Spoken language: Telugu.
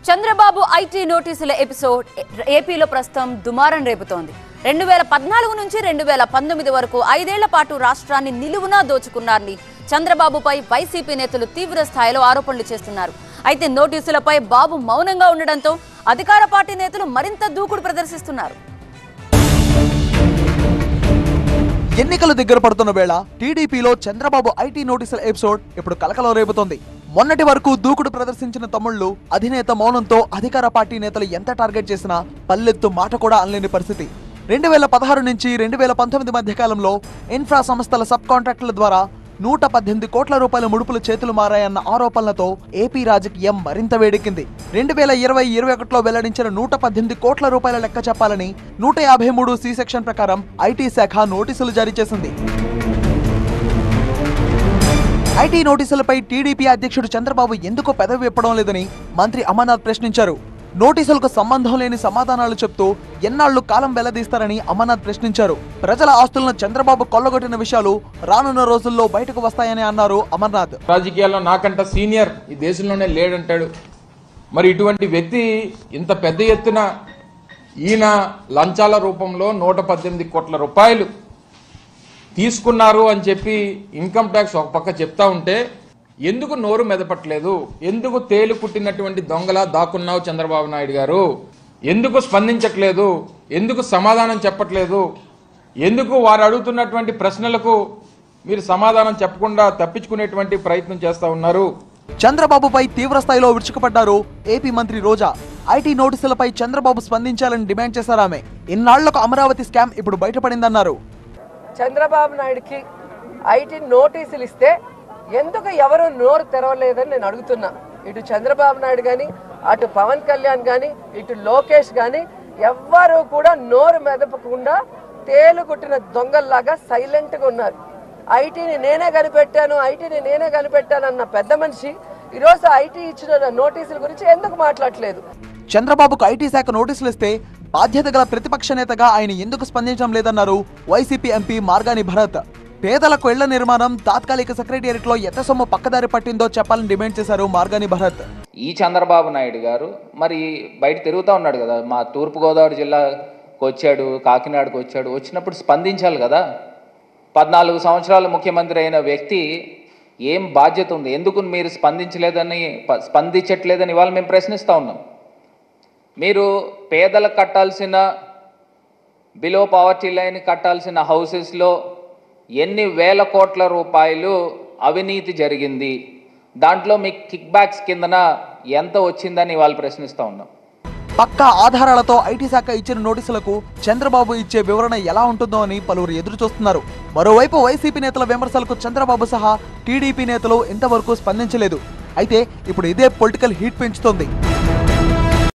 చంద్రబాబు ఐటీ నోటీసుల ఎపిసోడ్ ఏ- ఏపీలో ప్రస్తుతం దుమారం రేపుతోంది రెండు వేల పద్నాలుగు నుంచి రెండు వేల పంతొమ్మిది వరకు ఐదేళ్ల పాటు రాష్ట్రాన్ని నిలువునా దోచుకున్నారని చంద్రబాబుపై వైసీపీ నేతలు తీవ్ర స్థాయిలో ఆరోపణలు చేస్తున్నారు అయితే నోటీసులపై బాబు మౌనంగా ఉండడంతో అధికార పార్టీ నేతలు మరింత దూకుడు ప్రదర్శిస్తున్నారు ఎన్నికలు దగ్గర పడుతున్న వేళ టీడీపీలో చంద్రబాబు ఐటీ నోటీసుల ఎపిసోడ్ ఇప్పుడు కలకలం రేపుతోంది మొన్నటి వరకు దూకుడు ప్రదర్శించిన తమ్ముళ్ళు అధినేత మౌనంతో అధికార పార్టీ నేతలు ఎంత టార్గెట్ చేసినా పల్లెత్తు మాట కూడా అనలేని పరిస్థితి రెండు వేల పదహారు నుంచి రెండు వేల పంతొమ్మిది మధ్య కాలంలో ఇన్ఫ్రా సంస్థల సబ్ కాంట్రాక్టుల ద్వారా నూట పద్దెనిమిది కోట్ల రూపాయల ముడుపులు చేతులు మారాయన్న ఆరోపణలతో ఏపీ రాజకీయం మరింత వేడెక్కింది రెండు వేల ఇరవై ఇరవై ఒకటిలో వెల్లడించిన నూట పద్దెనిమిది కోట్ల రూపాయల లెక్క చెప్పాలని నూట యాభై మూడు సి సెక్షన్ ప్రకారం ఐటీ శాఖ నోటీసులు జారీ చేసింది ఐటీ నోటీసులపై టీడీపీ అధ్యక్షుడు చంద్రబాబు ఎందుకు పెదవి విప్పడం లేదని మంత్రి అమర్నాథ్ ప్రశ్నించారు నోటీసులకు సంబంధం లేని సమాధానాలు చెప్తూ ఎన్నాళ్లు కాలం వెల్లదీస్తారని అమర్నాథ్ ప్రశ్నించారు ప్రజల ఆస్తులను చంద్రబాబు కొల్లగొట్టిన విషయాలు రానున్న రోజుల్లో బయటకు వస్తాయని అన్నారు అమర్నాథ్ రాజకీయాల్లో నాకంట సీనియర్ ఈ దేశంలోనే లేడంటాడు మరి ఇటువంటి వ్యక్తి ఇంత పెద్ద ఎత్తున ఈయన లంచాల రూపంలో నూట పద్దెనిమిది కోట్ల రూపాయలు తీసుకున్నారు అని చెప్పి ఇన్కమ్ ట్యాక్స్ ఒక పక్క చెప్తా ఉంటే ఎందుకు నోరు మెదపట్లేదు ఎందుకు తేలు కుట్టినటువంటి దొంగలా దాక్కున్నావు చంద్రబాబు నాయుడు గారు ఎందుకు స్పందించట్లేదు ఎందుకు సమాధానం చెప్పట్లేదు ఎందుకు వారు అడుగుతున్నటువంటి ప్రశ్నలకు మీరు సమాధానం చెప్పకుండా తప్పించుకునేటువంటి ప్రయత్నం చేస్తా ఉన్నారు చంద్రబాబుపై తీవ్ర స్థాయిలో విరుచుకుపడ్డారు ఏపీ మంత్రి రోజా ఐటీ నోటీసులపై చంద్రబాబు స్పందించాలని డిమాండ్ చేశారు ఆమె ఇన్నాళ్లకు అమరావతి స్కామ్ ఇప్పుడు బయటపడిందన్నారు చంద్రబాబు నాయుడుకి ఐటీ నోటీసులు ఇస్తే ఎందుకు ఎవరు నోరు తెరవలేదని నేను అడుగుతున్నా ఇటు చంద్రబాబు నాయుడు కానీ అటు పవన్ కళ్యాణ్ కానీ ఇటు లోకేష్ కానీ ఎవ్వరూ కూడా నోరు మెదపకుండా తేలుకుట్టిన దొంగల్లాగా సైలెంట్గా ఉన్నారు ఐటీని నేనే కనిపెట్టాను ఐటీని నేనే కనిపెట్టాను అన్న పెద్ద మనిషి ఈరోజు ఐటీ ఇచ్చిన నోటీసుల గురించి ఎందుకు మాట్లాడట్లేదు చంద్రబాబుకు ఐటీ శాఖ నోటీసులు ఇస్తే బాధ్యత గల ప్రతిపక్ష నేతగా ఆయన ఎందుకు స్పందించడం లేదన్నారు వైసీపీ ఎంపీ మార్గాని భరత్ పేదలకు ఇళ్ల నిర్మాణం తాత్కాలిక సెక్రటేరియట్ లో ఎంత సొమ్ము పక్కదారి పట్టిందో చెప్పాలని డిమాండ్ చేశారు మార్గాని భరత్ ఈ చంద్రబాబు నాయుడు గారు మరి బయట తిరుగుతూ ఉన్నాడు కదా మా తూర్పుగోదావరి జిల్లాకు వచ్చాడు కాకినాడకు వచ్చాడు వచ్చినప్పుడు స్పందించాలి కదా పద్నాలుగు సంవత్సరాలు ముఖ్యమంత్రి అయిన వ్యక్తి ఏం బాధ్యత ఉంది ఎందుకు మీరు స్పందించలేదని ప- స్పందించట్లేదని ఇవాళ మేము ప్రశ్నిస్తూ ఉన్నాం మీరు పేదలకు కట్టాల్సిన బిలో పావర్టీ లైన్ కట్టాల్సిన హౌసెస్లో ఎన్ని వేల కోట్ల రూపాయలు అవినీతి జరిగింది దాంట్లో మీకు కిక్ బ్యాక్స్ కిందన ఎంత వచ్చిందని వాళ్ళు ప్రశ్నిస్తూ ఉన్నాం పక్కా ఆధారాలతో ఐటీ శాఖ ఇచ్చిన నోటీసులకు చంద్రబాబు ఇచ్చే వివరణ ఎలా ఉంటుందో అని పలువురు ఎదురు చూస్తున్నారు మరోవైపు వైసీపీ నేతల విమర్శలకు చంద్రబాబు సహా టీడీపీ నేతలు ఇంతవరకు స్పందించలేదు అయితే ఇప్పుడు ఇదే పొలిటికల్ హీట్ పెంచుతోంది